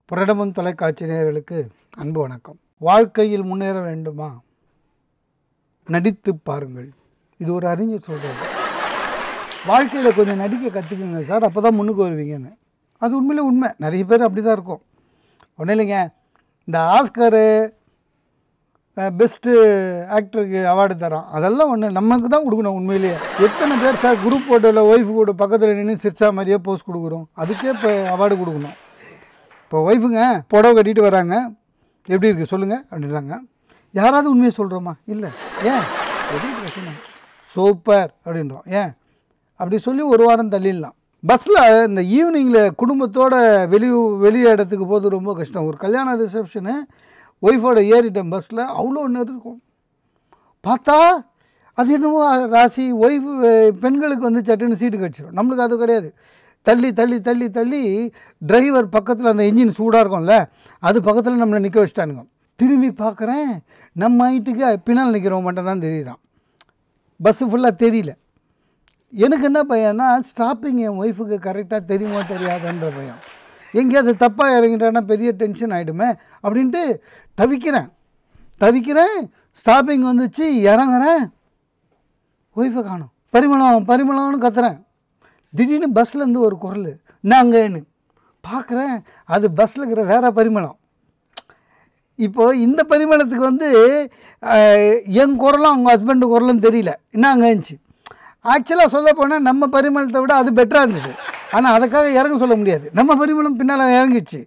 புரடமும் தொலைக்காட்சி நேயர்களுக்கு அன்பு வணக்கம் வாழ்க்கையில் முன்னேற வேண்டுமா நடித்து பாருங்கள் இது ஒரு அறிஞர் சொல்கிறது வாழ்க்கையில் கொஞ்சம் நடிக்க கற்றுக்குங்க சார் அப்போ தான் முன்னுக்கு வருவீங்கன்னு அது உண்மையிலே உண்மை நிறைய பேர் அப்படி தான் இருக்கும் ஒன்றும் இல்லைங்க இந்த ஆஸ்கரு பெஸ்ட்டு ஆக்டருக்கு அவார்டு தரோம் அதெல்லாம் ஒன்று நமக்கு தான் கொடுக்கணும் உண்மையிலேயே எத்தனை பேர் சார் குரூப் ஃபோட்டோவில் ஒய்ஃபு கூட பக்கத்தில் நின்று சிரிச்சா மாதிரியே போஸ்ட் கொடுக்குறோம் அதுக்கே இப்போ அவார்டு கொடுக்கணும் இப்போ ஒய்ஃபுங்க புடவை கட்டிட்டு வராங்க எப்படி இருக்குது சொல்லுங்கள் அப்படின்றாங்க யாராவது உண்மையை சொல்கிறோமா இல்லை ஏன் எப்படி பிரச்சனை சூப்பர் அப்படின்றோம் ஏன் அப்படி சொல்லி ஒரு வாரம் தள்ளிடலாம் பஸ்ஸில் இந்த ஈவினிங்கில் குடும்பத்தோட வெளி வெளி இடத்துக்கு போகிறது ரொம்ப கஷ்டம் ஒரு கல்யாண ரிசப்ஷனு ஒய்ஃபோட ஏறிட்டேன் பஸ்ஸில் அவ்வளோ நேரம் இருக்கும் பார்த்தா அது என்னவோ ராசி ஒய்ஃபு பெண்களுக்கு வந்து சட்டுன்னு சீட்டு கிடச்சிடும் நம்மளுக்கு அது கிடையாது தள்ளி தள்ளி தள்ளி தள்ளி டிரைவர் பக்கத்தில் அந்த இன்ஜின் சூடாக இருக்கும்ல அது பக்கத்தில் நம்மளை நிற்க வச்சிட்டானுங்க திரும்பி பார்க்குறேன் நம்ம ஹைட்டுக்கு பின்னால் நிற்கிறவங்க மட்டும் தான் தெரியுறான் பஸ்ஸு ஃபுல்லாக தெரியல எனக்கு என்ன பையன்னா ஸ்டாப்பிங் என் ஒய்ஃபுக்கு கரெக்டாக தெரியுமோ தெரியாதுன்ற பையன் எங்கேயாவது தப்பாக இறங்கிட்டான்னா பெரிய டென்ஷன் ஆகிடுமே அப்படின்ட்டு தவிக்கிறேன் தவிக்கிறேன் ஸ்டாப்பிங் வந்துச்சு இறங்குறேன் ஒய்ஃபை காணும் பரிமளம் பரிமளம்னு கத்துறேன் திடீர்னு பஸ்லேருந்து ஒரு குரல் நாங்கன்னு பார்க்குறேன் அது பஸ்ஸில் இருக்கிற வேற பரிமளம் இப்போது இந்த பரிமளத்துக்கு வந்து அஹ், என் குரலும் அவங்க ஹஸ்பண்டு குரலும் தெரியல என்னங்கன்னுச்சு ஆக்சுவலாக சொல்ல போனால் நம்ம பரிமளத்தை விட அது பெட்டராக இருந்தது ஆனால் அதுக்காக இறங்க சொல்ல முடியாது நம்ம பரிமளம் பின்னால் இறங்கிடுச்சு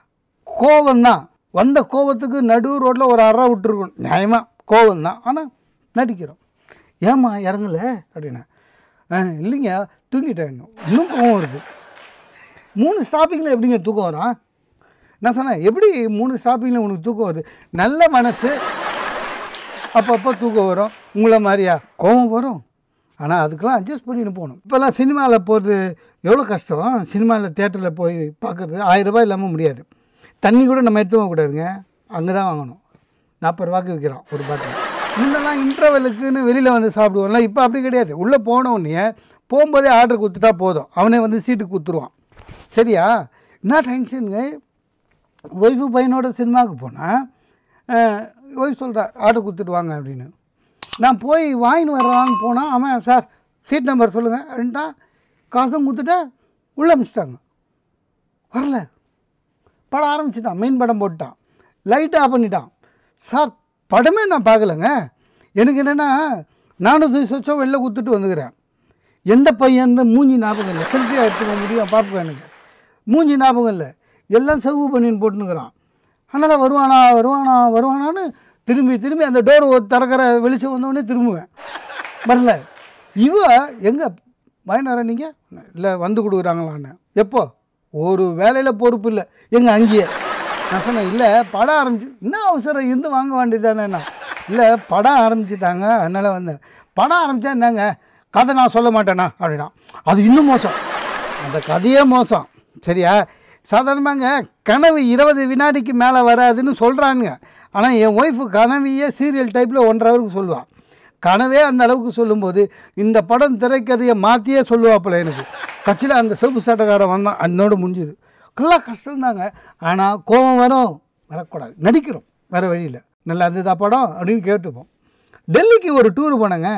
கோவம் தான் வந்த கோவத்துக்கு நடு ரோட்டில் ஒரு அறை விட்டுருக்கணும் நியாயமாக கோவம் தான் ஆனால் நடிக்கிறோம் ஏம்மா இறங்கல அப்படின்னா ஆ இல்லைங்க தூங்கிட்டேன் இன்னும் இன்னும் கோவம் வருது மூணு ஸ்டாப்பிங்கில் எப்படிங்க தூக்கம் வரும் நான் சொன்னேன் எப்படி மூணு ஸ்டாப்பிங்கில் உனக்கு தூக்கம் வருது நல்ல மனசு அப்பப்போ தூக்கம் வரும் உங்களை மாதிரியா கோவம் வரும் ஆனால் அதுக்கெல்லாம் அட்ஜஸ்ட் பண்ணிட்டு போகணும் இப்போல்லாம் சினிமாவில் போகிறது எவ்வளோ கஷ்டம் சினிமாவில் தேட்டரில் போய் பார்க்குறது ஆயிரம் ரூபாய் இல்லாமல் முடியாது தண்ணி கூட நம்ம எடுத்து போகக்கூடாதுங்க அங்கே தான் வாங்கணும் நாற்பது ரூபாய்க்கு விற்கிறோம் ஒரு பாட்டில் முன்னெல்லாம் இன்டர்வெலுக்குன்னு வெளியில் வந்து சாப்பிடுவோம்ல இப்போ அப்படி கிடையாது உள்ளே போன உடனே போகும்போதே ஆர்டர் கொடுத்துட்டா போதும் அவனே வந்து சீட்டுக்கு கொடுத்துருவான் சரியா என்ன டென்ஷனுங்க ஒய்ஃபு பையனோட சினிமாவுக்கு போனால் ஒய்ஃப் சொல்கிறா ஆர்டர் கொடுத்துட்டு வாங்க அப்படின்னு நான் போய் வாங்கின்னு வர்றான்னு போனால் அவன் சார் சீட் நம்பர் சொல்லுங்கள் அப்படின்ட்டான் காசும் கொடுத்துட்டு உள்ளே அமிச்சிட்டாங்க வரல படம் ஆரம்பிச்சிட்டான் மெயின் படம் போட்டுட்டான் லைட் ஆஃப் பண்ணிட்டான் சார் படமே நான் பார்க்கலங்க எனக்கு என்னென்னா நானூற்றி சொச்சம் வெளில கொடுத்துட்டு வந்துக்கிறேன் எந்த பையன் மூஞ்சி ஞாபகம் இல்லை செல்ஃபியாக எடுத்துக்க முடியும் பார்ப்பேன் எனக்கு மூஞ்சி ஞாபகம் இல்லை எல்லாம் செவ்வு பண்ணின்னு போட்டுனுக்குறான் அதனால் வருவானா வருவானா வருவானான்னு திரும்பி திரும்பி அந்த டோர் திறக்கிற வெளிச்சம் வந்தோடனே திரும்புவேன் வரல இவ எங்கே வாங்கினாரா நீங்கள் இல்லை வந்து கொடுக்குறாங்களான்னு எப்போ ஒரு வேலையில் பொறுப்பு இல்லை எங்கே அங்கேயே நான் சொன்னேன் இல்லை படம் ஆரம்பிச்சு என்ன அவசரம் இருந்து வாங்க வேண்டியதானேண்ணா இல்லை படம் ஆரம்பிச்சிட்டாங்க அதனால் வந்தேன் படம் ஆரம்பித்தா என்னங்க கதை நான் சொல்ல மாட்டேனா அப்படின்னா அது இன்னும் மோசம் அந்த கதையே மோசம் சரியா சாதாரணமாங்க கனவு இருபது வினாடிக்கு மேலே வராதுன்னு சொல்கிறானுங்க ஆனால் என் ஒய்ஃபு கனவையே சீரியல் டைப்பில் ஒன்றரை ஹவருக்கு சொல்லுவாள் கனவே அந்த அளவுக்கு சொல்லும்போது இந்த படம் திரைக்கதையை மாற்றியே சொல்லுவாப்பில் எனக்கு கட்சியில் அந்த சிவப்பு சட்டக்காரன் வந்தான் அதனோட முடிஞ்சுது எல்லாம் கஷ்டம்தாங்க ஆனால் கோபம் வரும் வரக்கூடாது நடிக்கிறோம் வேறு வழியில் நல்லா இருந்ததா படம் அப்படின்னு கேட்டுப்போம் டெல்லிக்கு ஒரு டூர் போனேங்க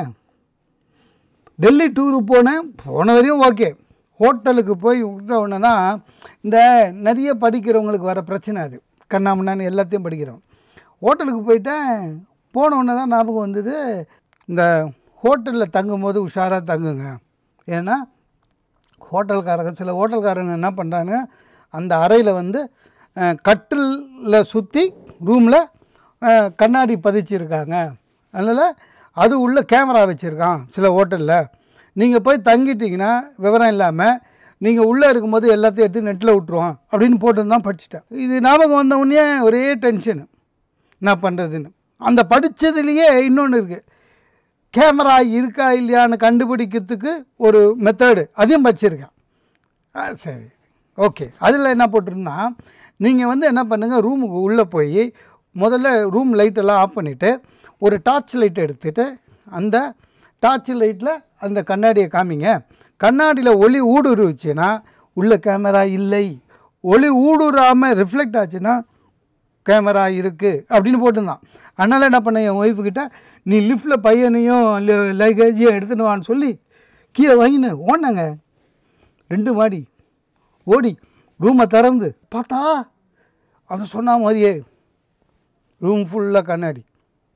டெல்லி டூரு போனேன் போன வரையும் ஓகே ஹோட்டலுக்கு போய் விட்ட உடனே தான் இந்த நிறைய படிக்கிறவங்களுக்கு வர பிரச்சனை அது கண்ணாமண்ணான்னு எல்லாத்தையும் படிக்கிறோம் ஹோட்டலுக்கு போயிட்டேன் போன உடனே தான் ஞாபகம் வந்தது இந்த ஹோட்டலில் தங்கும்போது உஷாராக தங்குங்க ஏன்னா ஹோட்டல்காரங்க சில ஹோட்டல்காரங்க என்ன பண்ணுறாங்க அந்த அறையில் வந்து அஹ், கட்டிலில் சுற்றி ரூமில் கண்ணாடி பதிச்சிருக்காங்க அதனால் அது உள்ள கேமரா வச்சுருக்கான் சில ஹோட்டலில் நீங்கள் போய் தங்கிட்டீங்கன்னா விவரம் இல்லாமல் நீங்கள் உள்ளே இருக்கும்போது எல்லாத்தையும் எடுத்து நெட்டில் விட்ருவான் அப்படின்னு போட்டு தான் படிச்சிட்டேன் இது ஞாபகம் வந்த உடனே ஒரே டென்ஷனு என்ன பண்ணுறதுன்னு அந்த படித்ததுலேயே இன்னொன்று இருக்குது கேமரா இருக்கா இல்லையான்னு கண்டுபிடிக்கிறதுக்கு ஒரு மெத்தடு அதையும் வச்சுருக்கேன் ஆ சரி ஓகே அதில் என்ன போட்டிருந்தா நீங்கள் வந்து என்ன பண்ணுங்கள் ரூமுக்கு உள்ளே போய் முதல்ல ரூம் லைட்டெல்லாம் ஆஃப் பண்ணிவிட்டு ஒரு டார்ச் லைட் எடுத்துகிட்டு அந்த டார்ச் லைட்டில் அந்த கண்ணாடியை காமிங்க கண்ணாடியில் ஒளி ஊடுருவிச்சுன்னா உள்ள கேமரா இல்லை ஒளி ஊடுறாமல் ரிஃப்ளெக்ட் ஆச்சுன்னா கேமரா இருக்குது அப்படின்னு போட்டிருந்தான் அதனால் என்ன பண்ணேன் என் ஒய்ஃபுக்கிட்ட நீ லிஃப்ட்டில் பையனையும் லக்கேஜையும் எடுத்துன்னு வான்னு சொல்லி கீழே வாங்கினு ஓடினாங்க ரெண்டு மாடி ஓடி ரூமை திறந்து பார்த்தா அவன் சொன்ன மாதிரியே ரூம் ஃபுல்லாக கண்ணாடி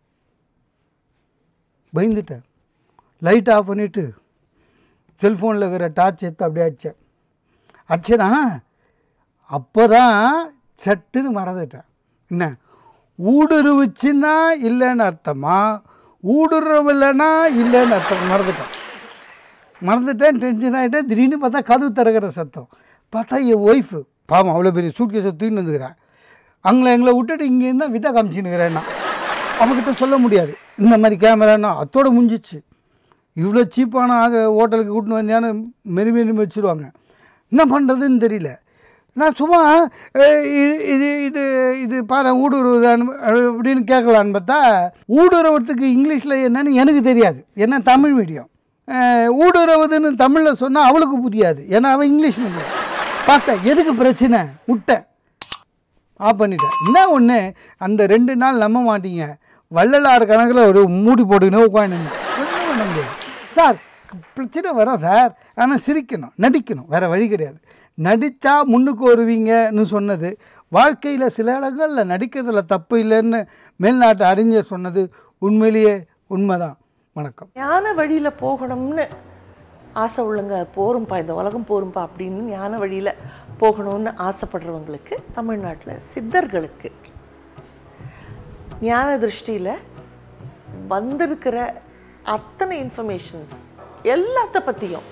பயந்துட்டேன் லைட் ஆஃப் பண்ணிவிட்டு செல்ஃபோனில் இருக்கிற டார்ச் எடுத்து அப்படியே அடித்தேன் அடிச்சேனா அப்போ தான் சட்டுன்னு மறந்துட்டேன் என்ன ஊடுருவுச்சுன்னா இல்லைன்னு அர்த்தமா ஊடுருவலைன்னா இல்லைன்னு அர்த்தம் மறந்துட்டேன் மறந்துட்டேன் டென்ஷன் ஆகிட்டேன் திடீர்னு பார்த்தா கதவு திறக்கிற சத்தம் பார்த்தா என் ஒய்ஃபு பாவம் அவ்வளோ பெரிய சூட்கேஸை தூக்கின்னு வந்துக்கிறேன் அங்கே எங்களை விட்டுட்டு இங்கே இருந்தால் விட்டா காமிச்சின்னுக்கிறேன்னா அவகிட்ட சொல்ல முடியாது இந்த மாதிரி கேமரான்னா அத்தோட முடிஞ்சிச்சு இவ்வளோ சீப்பான ஆக ஹோட்டலுக்கு கூட்டின்னு வந்தியான்னு மெனு மெனு வச்சுருவாங்க என்ன பண்ணுறதுன்னு தெரியல நான் சும்மா அஹ், இது இது இது இது பாரு ஊடுருவுதான்னு அப்படின்னு கேட்கலான்னு பார்த்தா ஊடுருவத்துக்கு இங்கிலீஷில் என்னன்னு எனக்கு தெரியாது ஏன்னா தமிழ் மீடியம் அஹ், ஊடுருவுதுன்னு தமிழில் சொன்னால் அவளுக்கு புரியாது ஏன்னா அவள் இங்கிலீஷ் மீடியம் பார்த்தேன் எதுக்கு பிரச்சனை விட்டேன் ஆஃப் பண்ணிட்டேன் என்ன ஒன்று அந்த ரெண்டு நாள் நம்ப மாட்டீங்க வள்ளலார் கணக்கில் ஒரு மூடி போட்டுக்கினே உட்காந்துருந்தேன் ஒன்றும் பண்ண முடியாது சார் பிரச்சனை வரும் சார் ஆனால் சிரிக்கணும் நடிக்கணும் வேறு வழி கிடையாது நடித்தா முன்னுக்கு வருவீங்கன்னு சொன்னது வாழ்க்கையில் சில இடங்களில் நடிக்கிறதுல தப்பு இல்லைன்னு மேல்நாட்டு அறிஞர் சொன்னது உண்மையிலேயே உண்மைதான் வணக்கம் ஞான வழியில போகணும்னு ஆசை உள்ளங்க போரும்பா இந்த உலகம் போரும்பா அப்படின்னு ஞான வழியில போகணும்னு ஆசைப்படுறவங்களுக்கு தமிழ்நாட்டில் சித்தர்களுக்கு ஞான திருஷ்டியில் வந்திருக்கிற அத்தனை இன்ஃபர்மேஷன்ஸ் எல்லாத்த பற்றியும்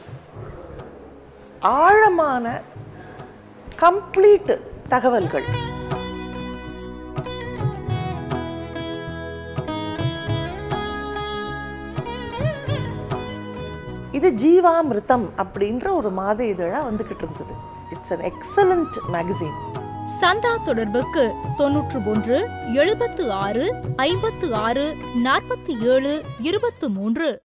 ஆழமான கம்ப்ளீட் தகவல்கள் இது ஜீவாமிர்தம் அப்படின்ற ஒரு மாத இதழா வந்துகிட்டு இருந்தது இட்ஸ் an எக்ஸலண்ட் மேகசின் சந்தா தொடர்புக்கு தொன்னூற்று ஒன்று எழுபத்து ஆறு ஐம்பத்து ஆறு நாற்பத்தி ஏழு இருபத்து மூன்று